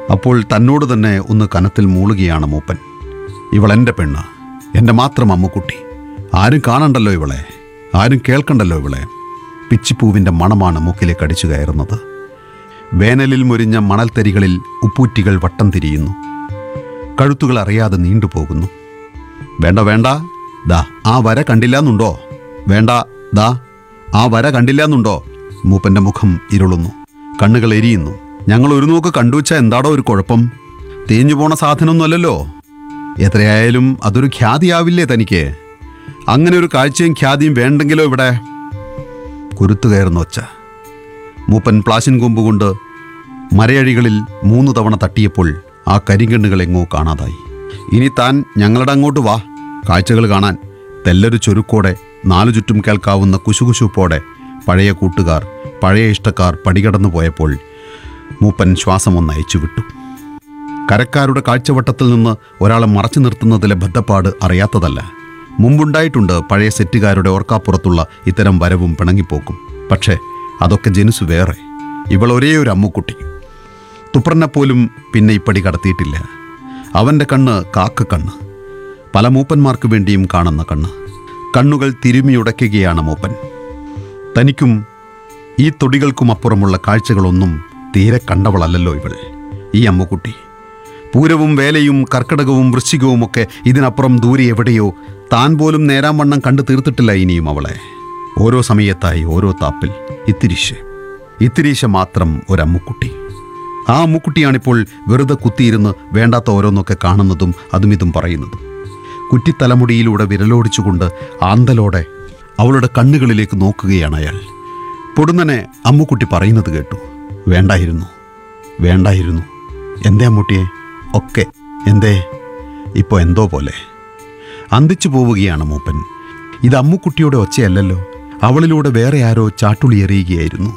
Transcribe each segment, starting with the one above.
അപ്പോൾ തന്നോട് തന്നെ ഒന്ന് കനത്തിൽ മൂളുകയാണ് മൂപ്പൻ ഇവളെൻ്റെ പെണ്ണ് എൻ്റെ മാത്രം അമ്മുക്കുട്ടി ആരും കാണണ്ടല്ലോ ഇവളെ ആരും കേൾക്കണ്ടല്ലോ ഇവളെ പിച്ചിപ്പൂവിൻ്റെ മണമാണ് മൂക്കിലേക്ക് അടിച്ചു കയറുന്നത് വേനലിൽ മുരിഞ്ഞ മണൽത്തരികളിൽ ഉപ്പൂറ്റികൾ വട്ടം തിരിയുന്നു കഴുത്തുകൾ അറിയാതെ നീണ്ടുപോകുന്നു വേണ്ട വേണ്ട ദാ ആ വര കണ്ടില്ലാന്നുണ്ടോ വേണ്ട ദാ ആ വര കണ്ടില്ലാന്നുണ്ടോ മൂപ്പന്റെ മുഖം ഇരുളുന്നു കണ്ണുകൾ എരിയുന്നു ഞങ്ങൾ ഒരു നോക്ക് കണ്ടുവച്ച എന്താടോ ഒരു കുഴപ്പം തേഞ്ഞു പോണ സാധനമൊന്നുമല്ലല്ലോ എത്രയായാലും അതൊരു ഖ്യാതിയാവില്ലേ തനിക്ക് അങ്ങനെ ഒരു കാഴ്ചയും ഖ്യാതിയും വേണ്ടെങ്കിലോ ഇവിടെ കുരുത്തു കയറുന്ന ഒച്ച മൂപ്പൻ പ്ലാശിൻ കൊമ്പ് കൊണ്ട് മരയഴികളിൽ മൂന്ന് തവണ തട്ടിയപ്പോൾ ആ കരിങ്കണ്ണുകൾ എങ്ങോ കാണാതായി ഇനി താൻ ഞങ്ങളുടെ അങ്ങോട്ട് വാ കാഴ്ചകൾ കാണാൻ തെല്ലൊരു ചുരുക്കോടെ നാലു ചുറ്റും കേൾക്കാവുന്ന കുശുകുശുപ്പോടെ പഴയ കൂട്ടുകാർ പഴയ ഇഷ്ടക്കാർ പടികടന്നു പോയപ്പോൾ മൂപ്പൻ ശ്വാസം ഒന്ന് അയച്ചു വിട്ടു കരക്കാരുടെ കാഴ്ചവട്ടത്തിൽ നിന്ന് ഒരാളെ മറച്ചു നിർത്തുന്നതിലെ ബദ്ധപ്പാട് അറിയാത്തതല്ല മുമ്പുണ്ടായിട്ടുണ്ട് പഴയ സെറ്റുകാരുടെ ഓർക്കാപ്പുറത്തുള്ള ഇത്തരം വരവും പിണങ്ങിപ്പോക്കും പക്ഷേ അതൊക്കെ ജനുസ് വേറെ ഇവൾ ഒരേ ഒരു അമ്മുക്കുട്ടി തുപ്രനെ പോലും പിന്നെ ഇപ്പടി കടത്തിയിട്ടില്ല അവൻ്റെ കണ്ണ് കാക്ക കണ്ണ് പല മൂപ്പന്മാർക്ക് വേണ്ടിയും കാണുന്ന കണ്ണ് കണ്ണുകൾ തിരുമിയുടയ്ക്കുകയാണ് മൂപ്പൻ തനിക്കും ഈ തൊടികൾക്കും അപ്പുറമുള്ള കാഴ്ചകളൊന്നും തീരെ കണ്ടവളല്ലല്ലോ ഇവൾ ഈ അമ്മുക്കുട്ടി പൂരവും വേലയും കർക്കടകവും വൃശ്ചികവുമൊക്കെ ഇതിനപ്പുറം ദൂരെ എവിടെയോ താൻ പോലും നേരാം വണ്ണം കണ്ടു തീർത്തിട്ടില്ല ഇനിയും അവളെ ഓരോ സമയത്തായി ഓരോ താപ്പിൽ ഇത്തിരീശ ഇത്തിരീശ മാത്രം ഒരമ്മുക്കുട്ടി ആ അമ്മുക്കുട്ടിയാണിപ്പോൾ വെറുതെ കുത്തിയിരുന്ന് വേണ്ടാത്ത ഓരോന്നൊക്കെ കാണുന്നതും അതും ഇതും പറയുന്നതും കുറ്റിത്തലമുടിയിലൂടെ വിരലോടിച്ചുകൊണ്ട് ആന്തലോടെ അവളുടെ കണ്ണുകളിലേക്ക് നോക്കുകയാണ് അയാൾ പൊടുന്നനെ അമ്മുക്കുട്ടി പറയുന്നത് കേട്ടു വേണ്ടായിരുന്നു വേണ്ടായിരുന്നു എന്തേ അമ്മൂട്ടിയെ ഒക്കെ എന്തേ ഇപ്പോൾ എന്തോ പോലെ അന്തിച്ചു പോവുകയാണ് മൂപ്പൻ ഇത് അമ്മുക്കുട്ടിയുടെ ഒച്ചയല്ലല്ലോ അവളിലൂടെ വേറെ ആരോ ചാട്ടുളി എറിയുകയായിരുന്നു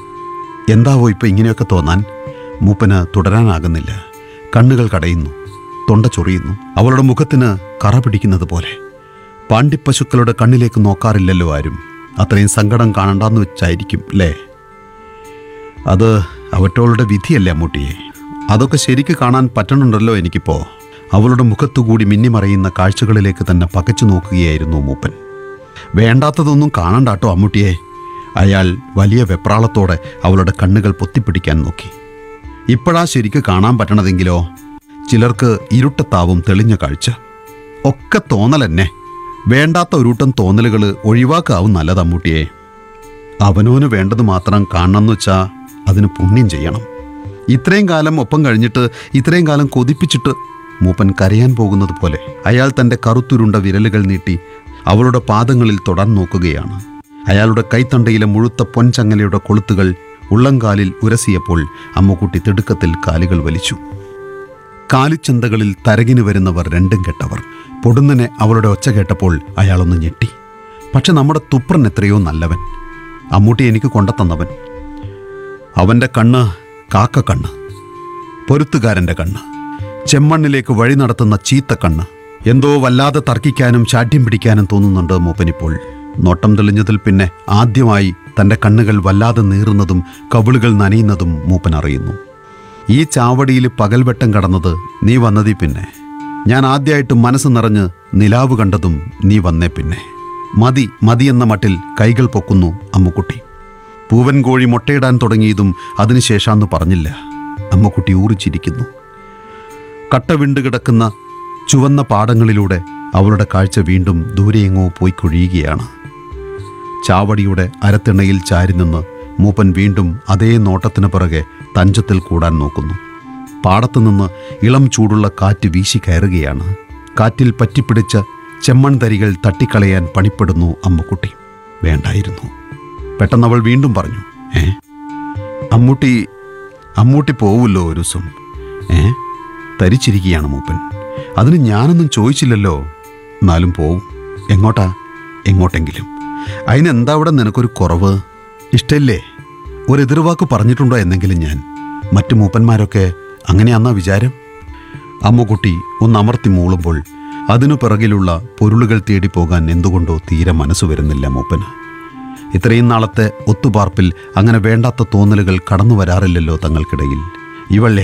എന്താവോ ഇപ്പം ഇങ്ങനെയൊക്കെ തോന്നാൻ മൂപ്പന് തുടരാനാകുന്നില്ല കണ്ണുകൾ കടയുന്നു തൊണ്ട ചൊറിയുന്നു അവളുടെ മുഖത്തിന് കറ പിടിക്കുന്നത് പോലെ പാണ്ടിപ്പശുക്കളുടെ കണ്ണിലേക്ക് നോക്കാറില്ലല്ലോ ആരും അത്രയും സങ്കടം കാണണ്ടെന്ന് വെച്ചായിരിക്കും അല്ലേ അത് അവറ്റോളുടെ വിധിയല്ലേ അമ്മൂട്ടിയെ അതൊക്കെ ശരിക്ക് കാണാൻ പറ്റണുണ്ടല്ലോ എനിക്കിപ്പോ അവളുടെ മുഖത്തുകൂടി മിന്നിമറയുന്ന കാഴ്ചകളിലേക്ക് തന്നെ പകച്ചു നോക്കുകയായിരുന്നു മൂപ്പൻ വേണ്ടാത്തതൊന്നും കാണണ്ടാട്ടോ അമ്മൂട്ടിയെ അയാൾ വലിയ വെപ്രാളത്തോടെ അവളുടെ കണ്ണുകൾ പൊത്തിപ്പിടിക്കാൻ നോക്കി ഇപ്പോഴാ ശരിക്ക് കാണാൻ പറ്റണതെങ്കിലോ ചിലർക്ക് ഇരുട്ടത്താവും തെളിഞ്ഞ കാഴ്ച ഒക്കെ തോന്നലെന്നെ വേണ്ടാത്ത ഒരുട്ടം തോന്നലുകൾ ഒഴിവാക്കാവും നല്ലത് അമ്മൂട്ടിയെ അവനോന് വേണ്ടത് മാത്രം കാണണമെന്ന് വെച്ചാ അതിന് പുണ്യം ചെയ്യണം ഇത്രയും കാലം ഒപ്പം കഴിഞ്ഞിട്ട് ഇത്രയും കാലം കൊതിപ്പിച്ചിട്ട് മൂപ്പൻ കരയാൻ പോകുന്നത് പോലെ അയാൾ തൻ്റെ കറുത്തുരുണ്ട വിരലുകൾ നീട്ടി അവളുടെ പാദങ്ങളിൽ തൊടാൻ നോക്കുകയാണ് അയാളുടെ കൈത്തണ്ടയിലെ മുഴുത്ത പൊൻചങ്ങലയുടെ കൊളുത്തുകൾ ഉള്ളംകാലിൽ ഉരസിയപ്പോൾ അമ്മുക്കുട്ടി തിടുക്കത്തിൽ കാലുകൾ വലിച്ചു കാലിച്ചന്തകളിൽ തരകിന് വരുന്നവർ രണ്ടും കെട്ടവർ പൊടുന്നനെ അവളുടെ ഒച്ച കേട്ടപ്പോൾ അയാളൊന്ന് ഞെട്ടി പക്ഷെ നമ്മുടെ തുപ്രൻ എത്രയോ നല്ലവൻ അമ്മൂട്ടി എനിക്ക് കൊണ്ടത്തന്നവൻ അവൻ്റെ കണ്ണ് കാക്ക കണ്ണ് പൊരുത്തുകാരൻ്റെ കണ്ണ് ചെമ്മണ്ണിലേക്ക് വഴി നടത്തുന്ന ചീത്ത കണ്ണ് എന്തോ വല്ലാതെ തർക്കിക്കാനും ശാഠ്യം പിടിക്കാനും തോന്നുന്നുണ്ട് മൂപ്പനിപ്പോൾ നോട്ടം തെളിഞ്ഞതിൽ പിന്നെ ആദ്യമായി തൻ്റെ കണ്ണുകൾ വല്ലാതെ നീറുന്നതും കവിളുകൾ നനയുന്നതും മൂപ്പൻ അറിയുന്നു ഈ ചാവടിയിൽ പകൽവെട്ടം കടന്നത് നീ വന്നതീ പിന്നെ ഞാൻ ആദ്യമായിട്ട് മനസ്സ് നിറഞ്ഞ് നിലാവ് കണ്ടതും നീ വന്നേ പിന്നെ മതി മതി എന്ന മട്ടിൽ കൈകൾ പൊക്കുന്നു അമ്മുക്കുട്ടി പൂവൻ കോഴി മുട്ടയിടാൻ തുടങ്ങിയതും അതിനുശേഷാന്ന് പറഞ്ഞില്ല അമ്മക്കുട്ടി ഊറിച്ചിരിക്കുന്നു കട്ട വിണ്ടു കിടക്കുന്ന ചുവന്ന പാടങ്ങളിലൂടെ അവളുടെ കാഴ്ച വീണ്ടും ദൂരെയെങ്ങോ പോയി കൊഴിയുകയാണ് ചാവടിയുടെ അരത്തിണയിൽ ചാരി നിന്ന് മൂപ്പൻ വീണ്ടും അതേ നോട്ടത്തിന് പിറകെ തഞ്ചത്തിൽ കൂടാൻ നോക്കുന്നു പാടത്തു നിന്ന് ഇളം ചൂടുള്ള കാറ്റ് വീശി കയറുകയാണ് കാറ്റിൽ പറ്റിപ്പിടിച്ച ചെമ്മൺ തരികൾ തട്ടിക്കളയാൻ പണിപ്പെടുന്നു അമ്മുക്കുട്ടി വേണ്ടായിരുന്നു പെട്ടെന്ന് അവൾ വീണ്ടും പറഞ്ഞു ഏ അമ്മൂട്ടി അമ്മൂട്ടി പോവുമല്ലോ ഒരു ദിവസം ഏ തരിച്ചിരിക്കുകയാണ് മൂപ്പൻ അതിന് ഞാനൊന്നും ചോദിച്ചില്ലല്ലോ എന്നാലും പോവും എങ്ങോട്ടാ എങ്ങോട്ടെങ്കിലും അതിനെന്താ അവിടെ നിനക്കൊരു കുറവ് ഇഷ്ടല്ലേ ഒരു എതിർവാക്ക് പറഞ്ഞിട്ടുണ്ടോ എന്നെങ്കിലും ഞാൻ മറ്റു മൂപ്പന്മാരൊക്കെ അങ്ങനെയാന്നാ വിചാരം അമ്മുകുട്ടി ഒന്ന് അമർത്തി മൂളുമ്പോൾ അതിനു പിറകിലുള്ള പൊരുളുകൾ തേടി പോകാൻ എന്തുകൊണ്ടോ തീരെ മനസ്സ് വരുന്നില്ല മൂപ്പന് ഇത്രയും നാളത്തെ ഒത്തുപാർപ്പിൽ അങ്ങനെ വേണ്ടാത്ത തോന്നലുകൾ കടന്നു വരാറില്ലല്ലോ തങ്ങൾക്കിടയിൽ ഇവൾ